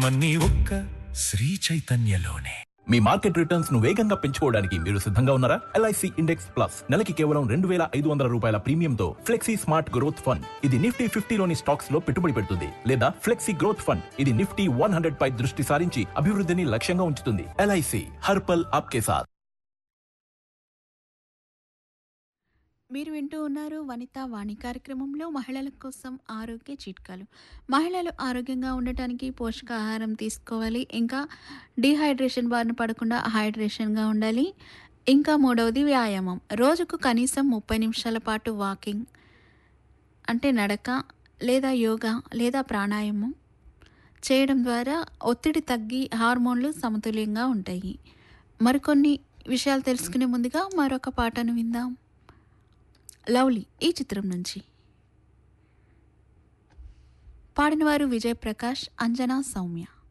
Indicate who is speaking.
Speaker 1: ఆనందమన్నీ ఒక్క శ్రీ చైతన్యలోనే
Speaker 2: మీ మార్కెట్ రిటర్న్స్ ను వేగంగా పెంచుకోవడానికి మీరు సిద్ధంగా ఉన్నారా ఎల్ఐసి ఇండెక్స్ ప్లస్ నెలకి కేవలం రెండు వేల ఐదు వందల రూపాయల ప్రీమియంతో ఫ్లెక్సీ స్మార్ట్ గ్రోత్ ఫండ్ ఇది నిఫ్టీ ఫిఫ్టీలోని స్టాక్స్ లో పెట్టుబడి పెడుతుంది లేదా ఫ్లెక్సీ గ్రోత్ ఫండ్ ఇది నిఫ్టీ వన్ హండ్రెడ్ పై దృష్టి సారించి అభివృద్ధిని లక్ష్యంగా ఉంచుతుంది ఎల్ఐసి హర్పల్ ఆప్కే సాత్
Speaker 3: మీరు వింటూ ఉన్నారు వనితా వాణి కార్యక్రమంలో మహిళల కోసం ఆరోగ్య చిట్కాలు మహిళలు ఆరోగ్యంగా ఉండటానికి పోషకాహారం తీసుకోవాలి ఇంకా డీహైడ్రేషన్ బారిన పడకుండా హైడ్రేషన్గా ఉండాలి ఇంకా మూడవది వ్యాయామం రోజుకు కనీసం ముప్పై నిమిషాల పాటు వాకింగ్ అంటే నడక లేదా యోగా లేదా ప్రాణాయామం చేయడం ద్వారా ఒత్తిడి తగ్గి హార్మోన్లు సమతుల్యంగా ఉంటాయి మరికొన్ని విషయాలు తెలుసుకునే ముందుగా మరొక పాటను విందాం లవ్లీ ఈ చిత్రం నుంచి పాడినవారు విజయ్ ప్రకాష్ అంజనా సౌమ్య